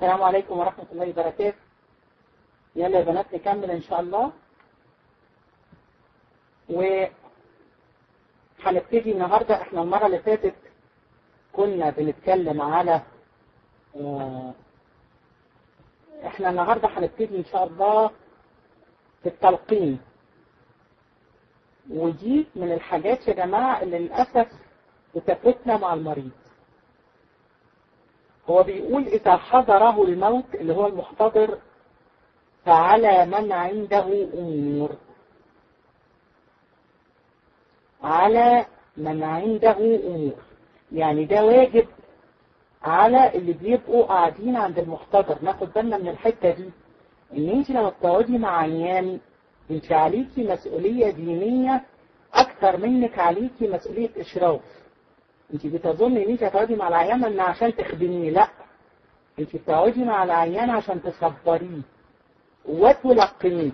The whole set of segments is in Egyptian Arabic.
السلام عليكم ورحمة الله وبركاته يلا يا بنات نكمل ان شاء الله و هنبتدي النهاردة احنا المرة اللي فاتت كنا بنتكلم على اه احنا النهاردة هنبتدي ان شاء الله في التلقين ودي من الحاجات يا جماعة اللي للأسف بتفوتنا مع المريض هو بيقول إذا حضره الموت اللي هو المحتضر فعلى من عنده أمور على من عنده أمور يعني ده واجب على اللي بيبقوا قاعدين عند المحتضر ناخد بالنا من الحتة دي ان انت لما بتقعدي مع عيان انت عليكي مسؤولية دينية اكتر منك عليكي مسؤولية اشراف انت بتظن ان انت هتقعدي مع العيان ان عشان تخدميه لا انت بتقعدي مع العيان عشان تصبريه وتلقنيه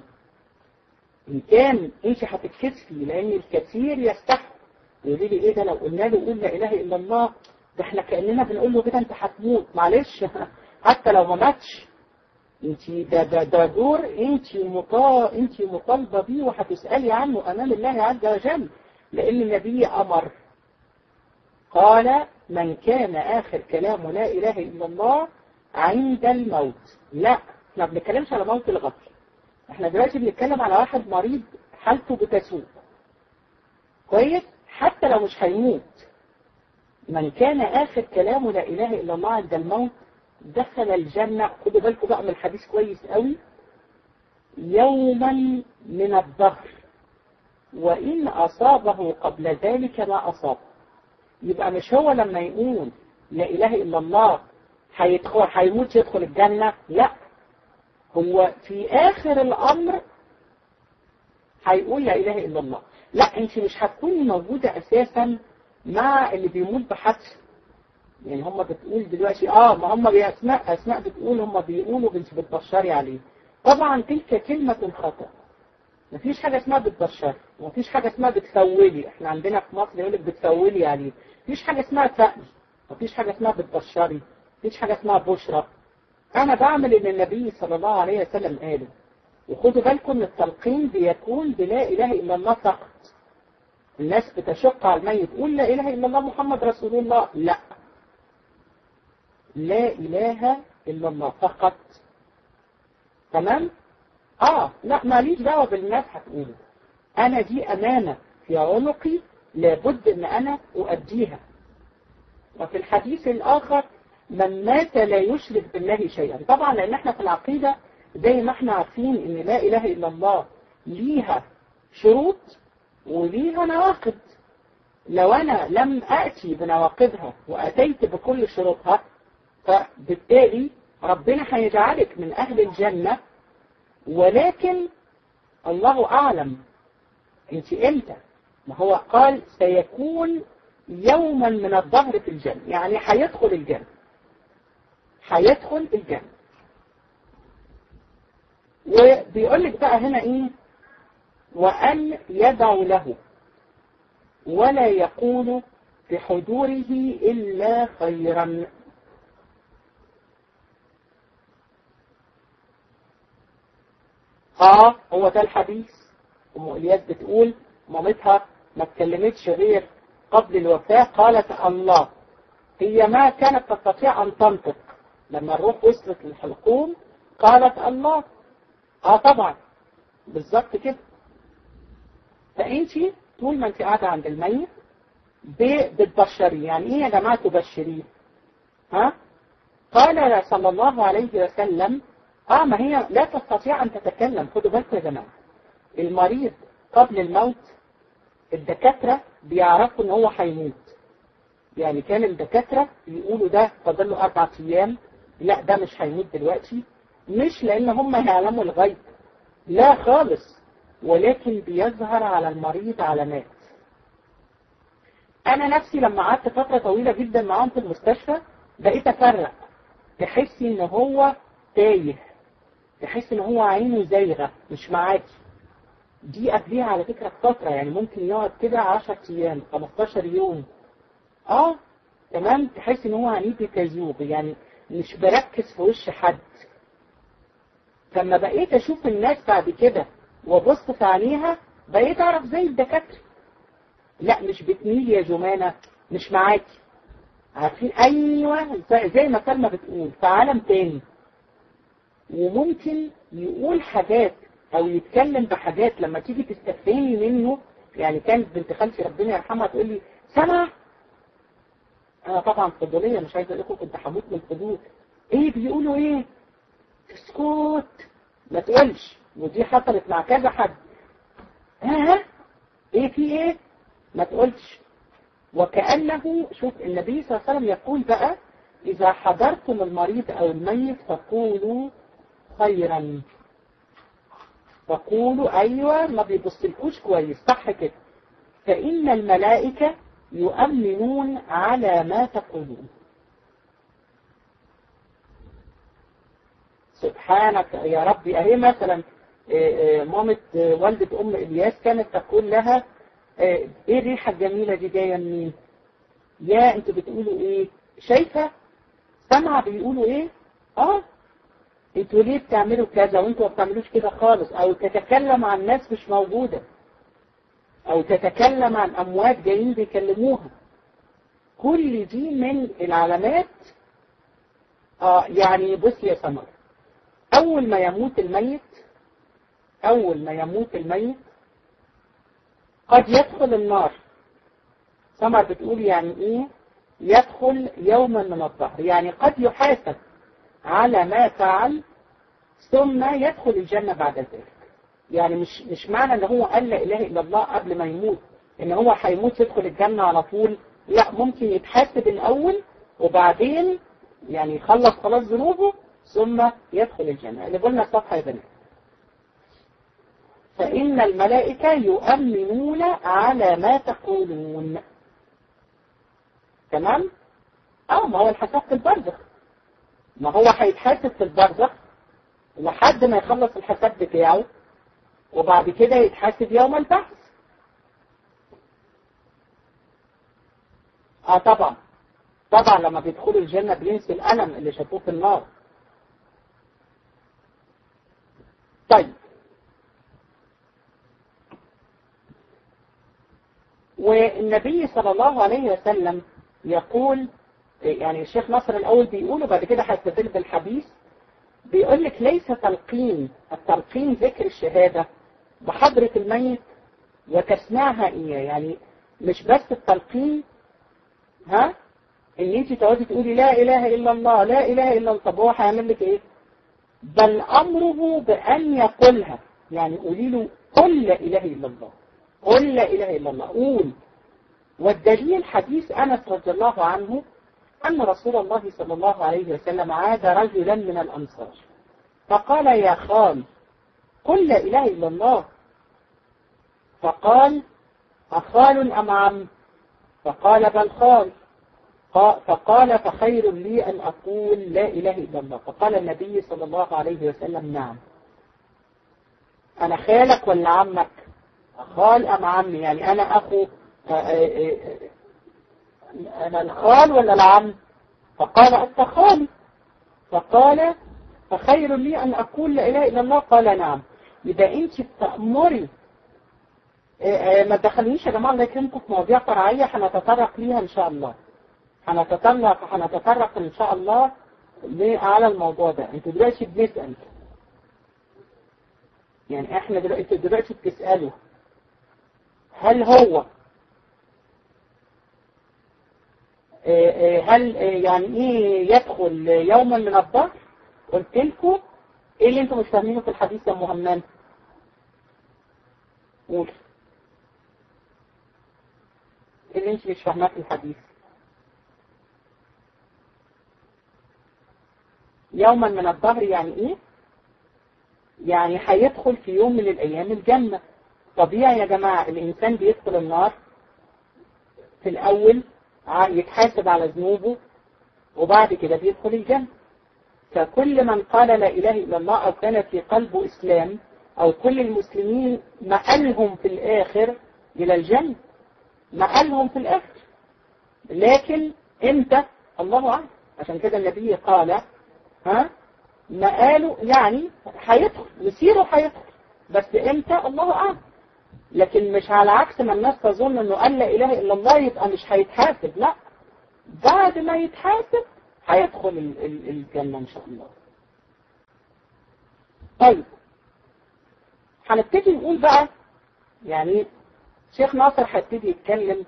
ان كان انت هتتكسفي لان الكثير يستحي يقول لي ايه ده لو قلنا له قول لا اله الا الله ده احنا كاننا بنقول له كده انت هتموت معلش حتى لو ما ماتش انت ده ده ده دور انت مطا انت مطالبه بيه وهتسالي عنه امام الله عز وجل لان النبي امر قال من كان آخر كلامه لا إله إلا الله عند الموت لا احنا ما بنتكلمش على موت الغفل احنا دلوقتي بنتكلم على واحد مريض حالته بتسوء كويس حتى لو مش هيموت من كان آخر كلامه لا إله إلا الله عند الموت دخل الجنة خدوا بالكم بقى من الحديث كويس قوي يوما من الظهر وإن أصابه قبل ذلك ما أصابه يبقى مش هو لما يقول لا إله إلا الله هيدخل هيموت يدخل الجنة لا هو في آخر الأمر هيقول لا إله إلا الله لا أنت مش هتكوني موجودة أساسا مع اللي بيموت بحدث يعني هم بتقول دلوقتي اه ما هم بأسماء أسماء بتقول هم بيقولوا انت بتبشري عليه طبعا تلك كلمة خطأ مفيش حاجة اسمها بتبشري ومفيش حاجة اسمها بتسولي احنا عندنا في مصر يقول لك بتسولي عليه مفيش حاجة اسمها سأل مفيش حاجة اسمها بتبشري مفيش حاجة اسمها بشرى انا بعمل اللي النبي صلى الله عليه وسلم قاله وخدوا بالكم ان التلقين بيكون بلا اله الا الله فقط الناس بتشق على الميت قول لا اله الا الله محمد رسول الله لا لا اله الا الله فقط تمام اه لا ماليش دعوه بالناس هتقوله انا دي امانه في عنقي لابد ان انا اؤديها وفي الحديث الاخر من مات لا يشرك بالله شيئا طبعا لان احنا في العقيده زي ما احنا عارفين ان لا اله الا الله ليها شروط وليها نواقض لو انا لم اتي بنواقضها واتيت بكل شروطها فبالتالي ربنا هيجعلك من اهل الجنه ولكن الله أعلم انت امتى ما هو قال سيكون يوما من الظهر في الجنة يعني هيدخل الجنة هيدخل الجنة وبيقول لك بقى هنا ايه وأن يدعو له ولا يقول في حضوره إلا خيرا اه هو ده الحديث ام الياس بتقول مامتها ما اتكلمتش غير قبل الوفاة قالت الله هي ما كانت تستطيع ان تنطق لما الروح وصلت للحلقوم قالت الله اه طبعا بالظبط كده فانت طول ما انت قاعده عند الميت بتبشريه يعني ايه يا جماعه تبشريه ها قال صلى الله عليه وسلم اه ما هي لا تستطيع ان تتكلم خدوا بالكم يا جماعه المريض قبل الموت الدكاتره بيعرفوا ان هو هيموت يعني كان الدكاتره يقولوا ده فاضل له اربع ايام لا ده مش هيموت دلوقتي مش لان هم يعلموا الغيب لا خالص ولكن بيظهر على المريض علامات انا نفسي لما قعدت فتره طويله جدا معاهم في المستشفى بقيت افرق تحسي ان هو تايه تحس ان هو عينه زايغه مش معاكي دي قبليها على فكره فتره يعني ممكن يقعد كده 10 ايام 15 يوم اه تمام تحس ان هو عينيه بتزوغ يعني مش بركز في وش حد فلما بقيت اشوف الناس بعد كده وابص في عينيها بقيت اعرف زي الدكاتره لا مش بتميل يا جمانه مش معاكي عارفين ايوه زي ما سلمى بتقول في عالم تاني وممكن يقول حاجات او يتكلم بحاجات لما تيجي تستفهمي منه يعني كانت بنت خالتي ربنا يرحمها تقول لي سمع انا طبعا فضوليه مش عايزه اقول لكم كنت هموت من الفضول ايه بيقولوا ايه اسكت ما تقولش ودي حصلت مع كذا حد ها ايه في ايه ما تقولش وكأنه شوف النبي صلى الله عليه وسلم يقول بقى إذا حضرتم المريض أو الميت فقولوا خيرا فقولوا أيوة ما بيبصلكوش كويس صح كده فإن الملائكة يؤمنون على ما تقولون سبحانك يا ربي أهي مثلا مامة والدة أم إلياس كانت تقول لها ايه الريحة الجميلة دي جاية منين يا انتوا بتقولوا ايه شايفة سامعة بيقولوا ايه اه انتوا ليه بتعملوا كذا وانتوا ما بتعملوش كده خالص او تتكلم عن ناس مش موجودة او تتكلم عن اموات جايين بيكلموها كل دي من العلامات اه يعني بص يا سمر اول ما يموت الميت اول ما يموت الميت قد يدخل النار سمر بتقول يعني ايه يدخل يوما من الظهر يعني قد يحاسب على ما فعل ثم يدخل الجنة بعد ذلك يعني مش مش معنى ان هو قال لا اله الا الله قبل ما يموت ان هو هيموت يدخل الجنة على طول لا ممكن يتحاسب الاول وبعدين يعني يخلص خلاص ذنوبه ثم يدخل الجنة اللي قلنا الصفحة يا بنات فإن الملائكة يؤمنون على ما تقولون تمام؟ اه ما هو الحساب في البرزخ ما هو هيتحاسب في البرزخ لحد ما يخلص الحساب بتاعه وبعد كده يتحاسب يوم البحث اه طبعا طبعا لما بيدخلوا الجنة بينسوا الألم اللي شافوه في النار طيب والنبي صلى الله عليه وسلم يقول يعني الشيخ نصر الأول بيقول وبعد كده هيستدل بالحديث بيقول لك ليس تلقين التلقين ذكر الشهادة بحضرة الميت وتسمعها إيه يعني مش بس التلقين ها ان انت تقعدي تقولي لا اله الا الله لا اله الا الله طب هو هيعمل لك ايه بل امره بان يقولها يعني قولي له قل لا اله الا الله قل لا اله الا الله قول والدليل حديث انس رضي الله عنه ان رسول الله صلى الله عليه وسلم عاد رجلا من الانصار فقال يا خال قل لا اله الا الله فقال أخال أم عم فقال بل خال فقال فخير لي أن أقول لا إله إلا الله فقال النبي صلى الله عليه وسلم نعم أنا خالك ولا عمك خال أم عمي يعني أنا أخو أنا الخال ولا العم فقال أنت خالي فقال فخير لي أن أقول لا إله إلا الله قال نعم يبقى أنت بتأمري ما تدخلنيش يا جماعة الله يكرمكم في مواضيع فرعية هنتطرق ليها إن شاء الله هنتطرق هنتطرق إن شاء الله على الموضوع ده انتوا دلوقتي بنسأل يعني احنا دلوقتي دلوقتي بتسألوا هل هو هل يعني ايه يدخل يوما من الظهر قلت لكم ايه اللي انتم مش فاهمينه في الحديث يا مهمان قول ايه اللي انت مش فاهماه في الحديث يوما من الظهر يعني ايه يعني هيدخل في يوم من الايام الجنة طبيعي يا جماعة الانسان بيدخل النار في الاول يتحاسب على ذنوبه وبعد كده بيدخل الجنة فكل من قال لا اله الا الله او كان في قلبه اسلام او كل المسلمين مآلهم في الاخر الى الجنة مآلهم في الاخر لكن امتى الله اعلم عشان كده النبي قال ها ما قالوا يعني هيدخل يصيروا هيدخل بس امتى الله اعلم لكن مش على عكس ما الناس تظن انه قال لا اله الا الله يبقى مش هيتحاسب لا بعد ما يتحاسب هيدخل ال- ال- الجنة ان شاء الله طيب هنبتدي نقول بقى يعني شيخ ناصر هيبتدي يتكلم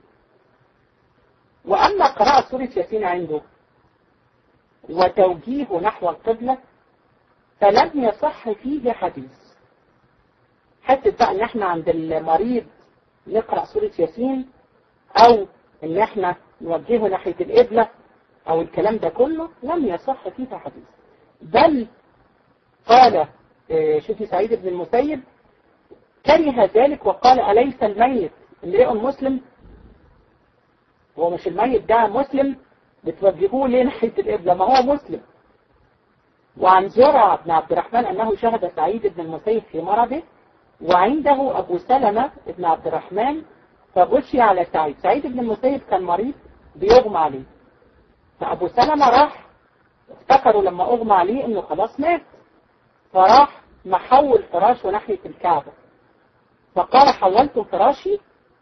وأما قراءة سورة ياسين عنده وتوجيهه نحو القبلة فلم يصح فيه حديث حتى بقى ان احنا عند المريض نقرأ سورة ياسين او ان احنا نوجهه ناحية القبلة او الكلام ده كله لم يصح فيه حديث بل قال آه، شوفي سعيد بن المسيب كره ذلك وقال أليس الميت امرئ مسلم هو مش الميت ده مسلم بتوجهوه ليه ناحية القبلة ما هو مسلم وعن زرع بن عبد الرحمن أنه شهد سعيد بن المسيب في مرضه وعنده أبو سلمة بن عبد الرحمن فغشي على سعيد سعيد بن المسيب كان مريض بيغمى عليه فأبو سلمة راح افتكروا لما أغمى عليه إنه خلاص مات فراح محول فراشه ناحية الكعبة فقال حولت فراشي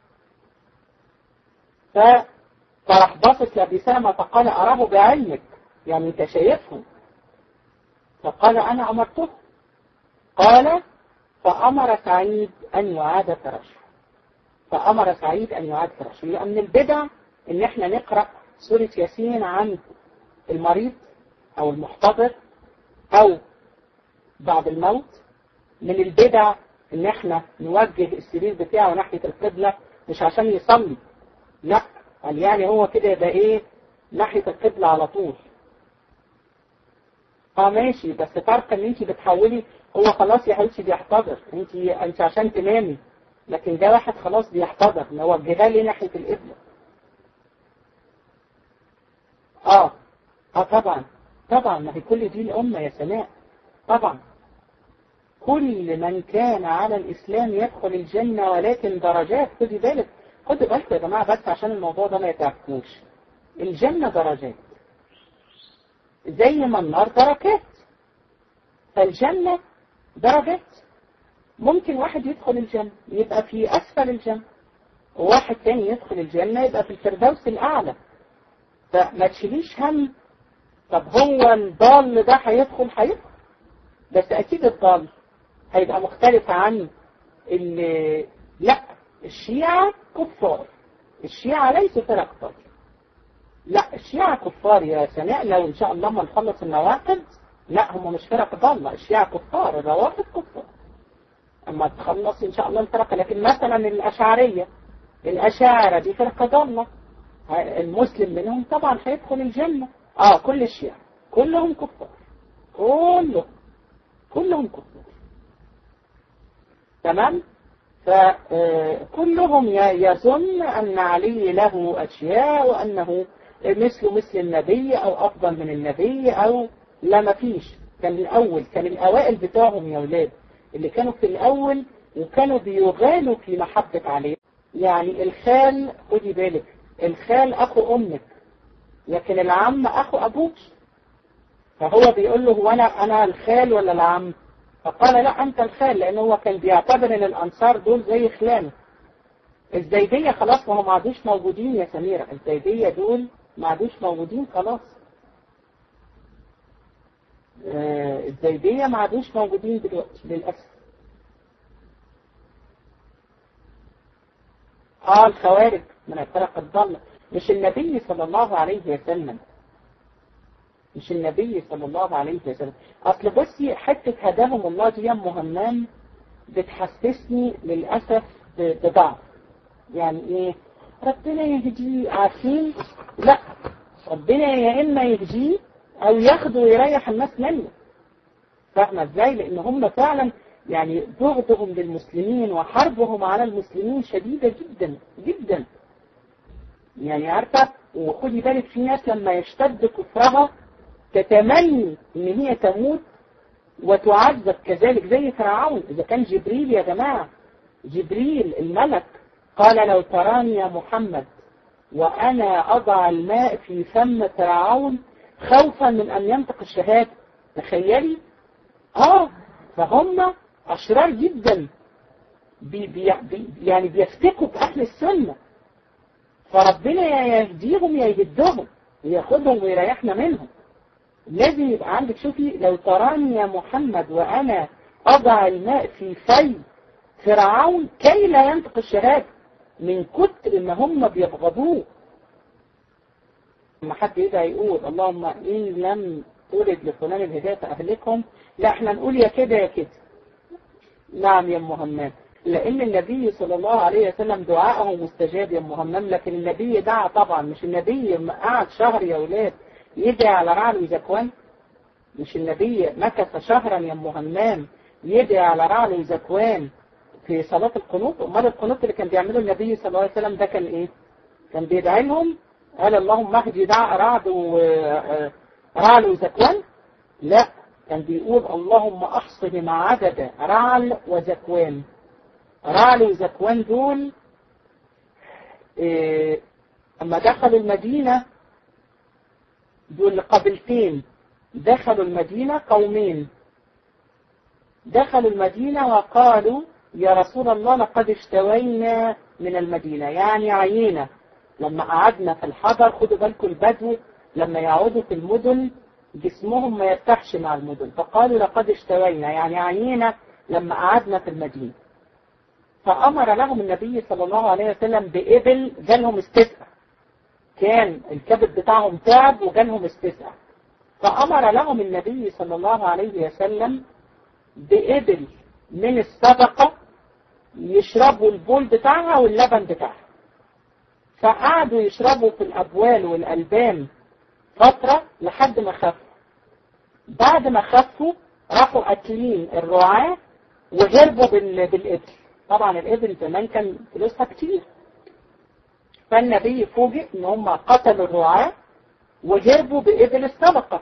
ف... فراح باصص لأبي سلمة فقال أراه بعلمك يعني أنت شايفهم فقال أنا أمرته قال فأمر سعيد أن يعاد فراشه فأمر سعيد أن يعاد فراشه لأن البدع إن إحنا نقرأ سورة ياسين عن المريض أو المحتضر أو بعد الموت من البدع إن إحنا نوجه السرير بتاعه ناحية القبلة مش عشان يصلي لا قال يعني هو كده يبقى إيه ناحية القبلة على طول اه ماشي بس فرق ان انت بتحولي هو خلاص يا حبيبتي بيحتضر انت انت عشان تنامي لكن ده واحد خلاص بيحتضر نوجهها لي ناحية القبلة اه اه طبعا طبعا ما هي كل دي الأمة يا سماء طبعا كل من كان على الإسلام يدخل الجنة ولكن درجات خدي بالك خدوا بالكم يا جماعة بس عشان الموضوع ده ما يتعبكوش الجنة درجات زي ما النار دركات فالجنة درجات ممكن واحد يدخل الجنة يبقى في أسفل الجنة وواحد تاني يدخل الجنة يبقى في الفردوس الأعلى فما تشيليش هم طب هو الضال ده هيدخل هيدخل بس أكيد الضال هيبقى مختلف عن اللي لا الشيعة كفار الشيعة ليسوا فرق طاغية لا الشيعة كفار يا سناء لو إن شاء الله ما نخلص النواقد لا هم مش فرق ضالة الشيعة كفار الروافض كفار أما تخلص إن شاء الله الفرق لكن مثلا الأشعرية الأشاعرة دي فرقة ضالة المسلم منهم طبعا هيدخل الجنة آه كل الشيعة كلهم كفار كلهم كلهم كفار تمام فكلهم يظن أن علي له أشياء وأنه مثل مثل النبي أو أفضل من النبي أو لا ما فيش كان الأول كان الأوائل بتاعهم يا ولاد اللي كانوا في الأول وكانوا بيغالوا في محبة عليه يعني الخال خدي بالك الخال أخو أمك لكن العم أخو أبوك فهو بيقول له هو أنا أنا الخال ولا العم فقال لا أنت الخال لأن هو كان بيعتبر أن الأنصار دول زي خلانه الزيدية خلاص ما هم ما عادوش موجودين يا سميرة الزيدية دول ما عادوش موجودين خلاص آه الزيدية ما عادوش موجودين دلوقتي للأسف اه الخوارج من الفرق الضالة مش النبي صلى الله عليه وسلم مش النبي صلى الله عليه وسلم اصل بصي حتة هداهم الله دي مهمام بتحسسني للأسف بضعف يعني ايه ربنا يهديه عارفين لا ربنا يا اما يهديه او ياخده ويريح الناس منه فاهمة ازاي لان هم فعلا يعني بغضهم للمسلمين وحربهم على المسلمين شديدة جدا جدا يعني عارفة وخدي بالك في ناس لما يشتد كفرها تتمني ان هي تموت وتعذب كذلك زي فرعون اذا كان جبريل يا جماعة جبريل الملك قال لو تراني يا محمد وانا اضع الماء في فم فرعون خوفا من أن ينطق الشهادة تخيلي اه فهم أشرار جدا بي بي بي يعني بيفتكوا بأهل السنة فربنا يا يهديهم يا يهدهم وياخدهم ويريحنا منهم لازم يبقى عندك شوفي لو تراني يا محمد وأنا أضع الماء في في فرعون كي لا ينطق الشهادة من كتر ما هم بيبغضوه لما حد يدعي يقول اللهم إن لم تولد لفلان الهداية فأهلكهم لا احنا نقول يا كده يا كده نعم يا مهمم لأن النبي صلى الله عليه وسلم دعاءه مستجاب يا مهمم لكن النبي دعا طبعا مش النبي قعد شهر يا ولاد يدعي على رعل وزكوان مش النبي مكث شهرا يا مهمم يدعي على رعل وزكوان في صلاة القنوط أمال القنوط اللي كان بيعمله النبي صلى الله عليه وسلم ده كان إيه كان بيدعي لهم قال اللهم اهدي دع رعد ورعل وزكوان لا كان بيقول اللهم احصهم عدد رعل وزكوان رعل وزكوان دول إيه اما دخلوا المدينة دول قبيلتين دخلوا المدينة قومين دخلوا المدينة وقالوا يا رسول الله لقد اشتوينا من المدينة يعني عينا لما قعدنا في الحضر خدوا بالكم البدو لما يعودوا في المدن جسمهم ما يرتاحش مع المدن فقالوا لقد اشتوينا يعني عينا لما قعدنا في المدينة فأمر لهم النبي صلى الله عليه وسلم بإبل جالهم استسقى كان الكبد بتاعهم تعب وجالهم استسقى فأمر لهم النبي صلى الله عليه وسلم بإبل من الصدقة يشربوا البول بتاعها واللبن بتاعها فقعدوا يشربوا في الأبوال والألبان فترة لحد ما خفوا بعد ما خفوا راحوا أكلين الرعاة وهربوا بالإبل طبعا الإبل زمان كان فلوسها كتير فالنبي فوجئ ان هم قتلوا الرعاة وهربوا بإبل الصدقة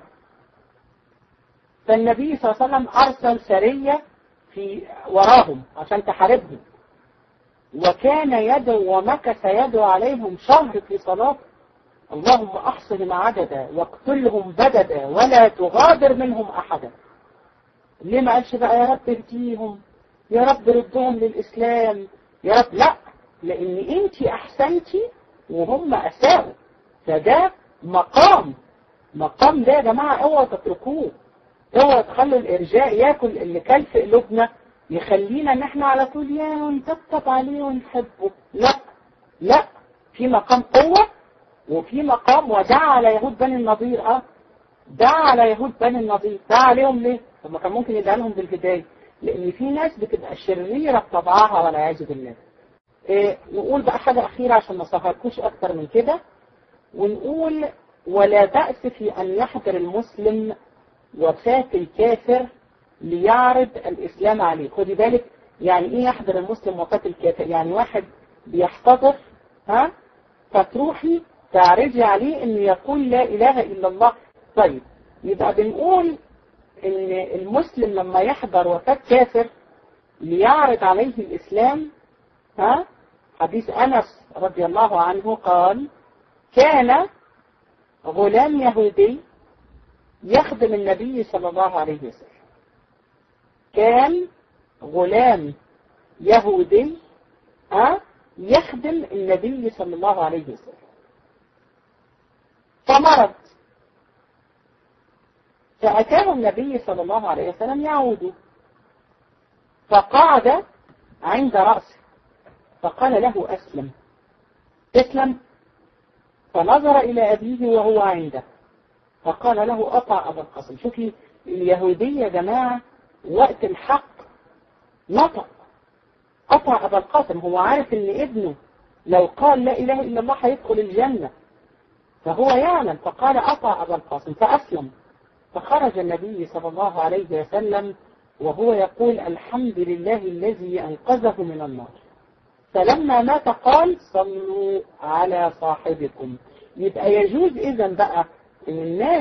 فالنبي صلى الله عليه وسلم أرسل سرية في وراهم عشان تحاربهم وكان يدعو ومكث يدعو عليهم شهر في صلاة اللهم احصهم عددا واقتلهم بددا ولا تغادر منهم احدا ليه ما قالش بقى يا رب اهديهم يا رب ردهم للاسلام يا رب لا لان انت احسنتي وهم اساءوا فده مقام مقام ده يا جماعة اوعوا تتركوه اوعوا تخلوا الارجاء ياكل اللي كان في قلوبنا يخلينا ان احنا على طول يا ونطبطب عليه ونحبه لا لا في مقام قوة وفي مقام ودعا على يهود بني النضير اه دعا على يهود بني النضير دعا عليهم ليه؟ طب ما كان ممكن يدعي لهم بالهداية لان في ناس بتبقى شريرة بطبعها والعياذ بالله إيه نقول بقى حاجة أخيرة عشان ما سهركوش أكتر من كده ونقول ولا بأس في أن يحضر المسلم وفاة الكافر ليعرض الإسلام عليه خدي بالك يعني إيه يحضر المسلم وفاة الكافر يعني واحد بيحتضر ها فتروحي تعرضي عليه إنه يقول لا إله إلا الله طيب يبقى بنقول إن المسلم لما يحضر وفاة كافر ليعرض عليه الإسلام ها حديث أنس رضي الله عنه قال كان غلام يهودي يخدم النبي صلى الله عليه وسلم كان غلام يهودي ها يخدم النبي صلى الله عليه وسلم فمرض فأتاه النبي صلى الله عليه وسلم يعود فقعد عند رأسه فقال له أسلم اسلم فنظر إلى أبيه وهو عنده فقال له أطع أبا القاسم شوفي اليهودية يا جماعة وقت الحق نطق أطع أبا القاسم هو عارف إن ابنه لو قال لا إله إلا الله هيدخل الجنة فهو يعلم فقال أطع أبا القاسم فأسلم فخرج النبي صلى الله عليه وسلم وهو يقول الحمد لله الذي أنقذه من النار فلما مات قال صلوا على صاحبكم يبقى يجوز إذا بقى إن الناس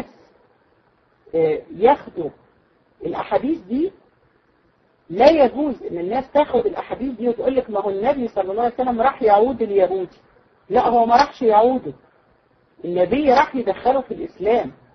ياخدوا الأحاديث دي لا يجوز إن الناس تاخد الأحاديث دي وتقول لك ما هو النبي صلى الله عليه وسلم راح يعود اليهودي لا هو ما راحش يعوده النبي راح يدخله في الإسلام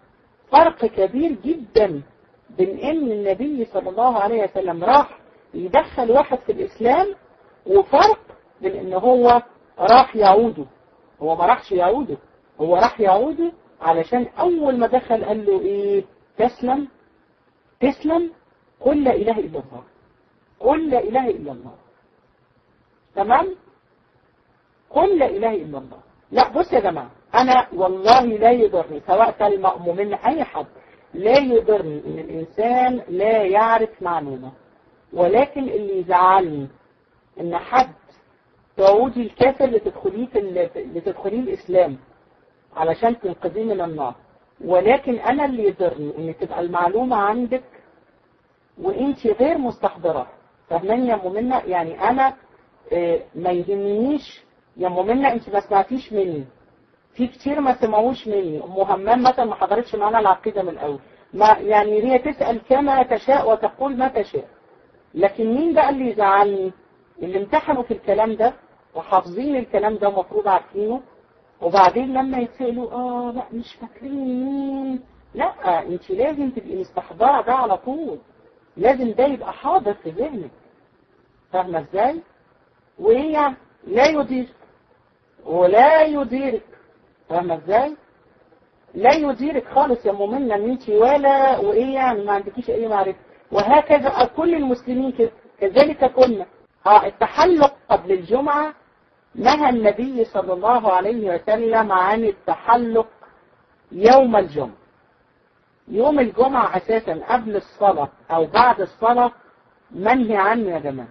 فرق كبير جدا بين ان النبي صلى الله عليه وسلم راح يدخل واحد في الاسلام وفرق بين ان هو راح يعوده هو ما راحش يعوده هو راح يعوده علشان اول ما دخل قال له ايه تسلم تسلم قل لا اله الا الله قل لا اله الا الله تمام قل لا اله الا الله لا بص يا جماعة انا والله لا يضرني سواء كان مؤمن اي حد لا يضرني ان الانسان لا يعرف معلومة ولكن اللي يزعلني ان حد تعودي الكافر لتدخليه في لتدخليه الاسلام علشان تنقذيه من النار ولكن انا اللي يضرني ان تبقى المعلومة عندك وانت غير مستحضرة فاهماني يا مؤمنة يعني انا اه ما يهمنيش يا مؤمنة انت ما سمعتيش مني في كتير ما سمعوش مني ام همام مثلا ما حضرتش معانا العقيدة من الاول ما يعني هي تسأل كما تشاء وتقول ما تشاء لكن مين بقى اللي يزعلني اللي امتحنوا في الكلام ده وحافظين الكلام ده ومفروض عارفينه وبعدين لما يتسألوا اه لا مش فاكرين مين لا انت لازم تبقي مستحضرة ده على طول لازم ده يبقى حاضر في ذهنك فاهمة ازاي وايه يعني لا يديرك ولا يديرك فاهمة ازاي لا يديرك خالص يا مؤمنة ان انت ولا وايه يعني ما عندكيش اي معرفة وهكذا كل المسلمين كده كذلك كنا اه التحلق قبل الجمعة نهى النبي صلى الله عليه وسلم عن التحلق يوم الجمعة يوم الجمعة أساسا قبل الصلاة أو بعد الصلاة منهي عنه يا جماعة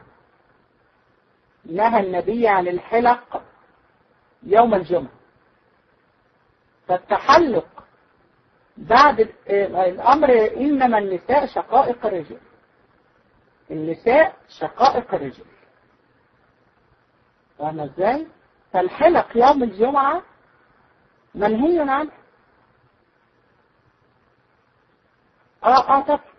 نهى النبي عن الحلق يوم الجمعة فالتحلق بعد الأمر إنما النساء شقائق الرجال النساء شقائق الرجال فاهمة ازاي؟ فالحلق يوم الجمعة منهي عنه اه اه طب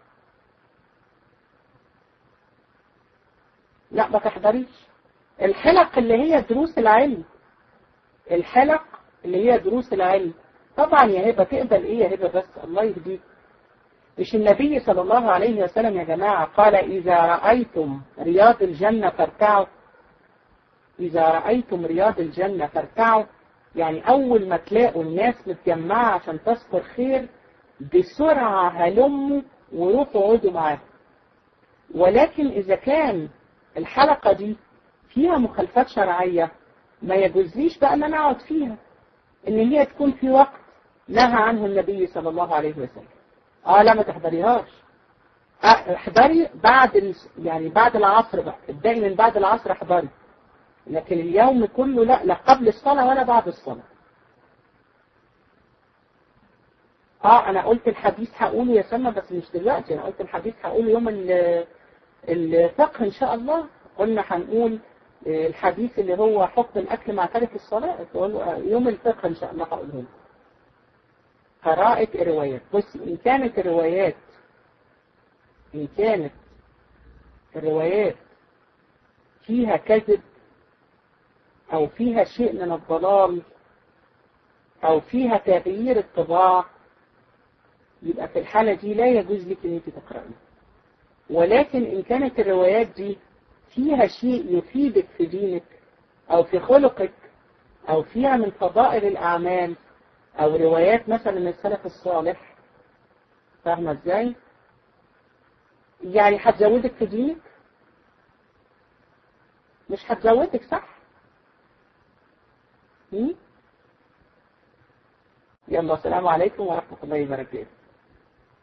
لا ما تحضريش الحلق اللي هي دروس العلم الحلق اللي هي دروس العلم طبعا يا هبة تقبل ايه يا هبة بس الله يهديك مش النبي صلى الله عليه وسلم يا جماعة قال إذا رأيتم رياض الجنة فاركعوا إذا رأيتم رياض الجنة فاركعوا يعني أول ما تلاقوا الناس متجمعة عشان تذكر خير بسرعة هلموا وروحوا اقعدوا معاهم ولكن إذا كان الحلقة دي فيها مخالفات شرعية ما يجوزليش بقى ان انا اقعد فيها ان هي تكون في وقت نهى عنه النبي صلى الله عليه وسلم اه لا ما تحضريهاش احضري بعد ال... يعني بعد العصر بقى ابدأي من بعد العصر احضري لكن اليوم كله لا لا قبل الصلاة ولا بعد الصلاة اه انا قلت الحديث هقوله يا سلمى بس مش دلوقتي انا قلت الحديث هقوله يوم الفقه ان شاء الله قلنا هنقول الحديث اللي هو حكم الاكل مع ترك الصلاة يوم الفقه ان شاء الله هقوله قراءة الروايات بص ان كانت الروايات ان كانت الروايات فيها كذب او فيها شيء من الضلال او فيها تغيير الطباع يبقى في الحالة دي لا يجوز لك ان انت تقرأي ولكن ان كانت الروايات دي فيها شيء يفيدك في دينك او في خلقك او فيها من فضائل الاعمال او روايات مثلا من السلف الصالح فاهمة ازاي يعني هتزودك في دينك مش هتزودك صح يلا السلام عليكم ورحمة الله وبركاته